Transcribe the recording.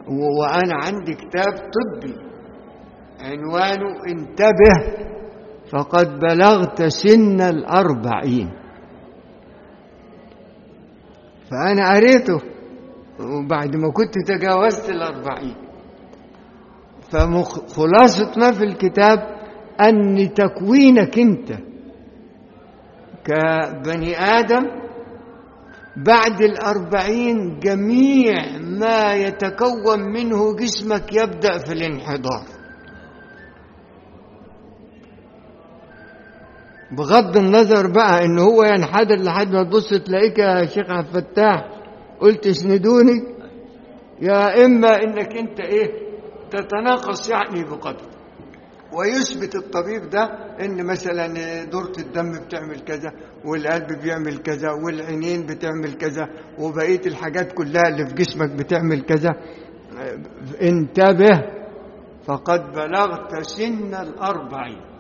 وأنا عندي كتاب طبي عنوانه انتبه فقد بلغت سن الأربعين فأنا قريته وبعد ما كنت تجاوزت الأربعين فخلاصة ما في الكتاب أن تكوينك أنت كبني آدم بعد الأربعين جميع ما يتكون منه جسمك يبدأ في الانحدار بغض النظر بقى ان هو ينحدر لحد ما تبص تلاقيك يا شيخ عبد الفتاح قلت اسندوني يا اما انك انت ايه تتناقص يعني بقدر ويثبت الطبيب ده ان مثلا دورة الدم بتعمل كذا والقلب بيعمل كذا والعينين بتعمل كذا وبقية الحاجات كلها اللي في جسمك بتعمل كذا انتبه فقد بلغت سن الأربعين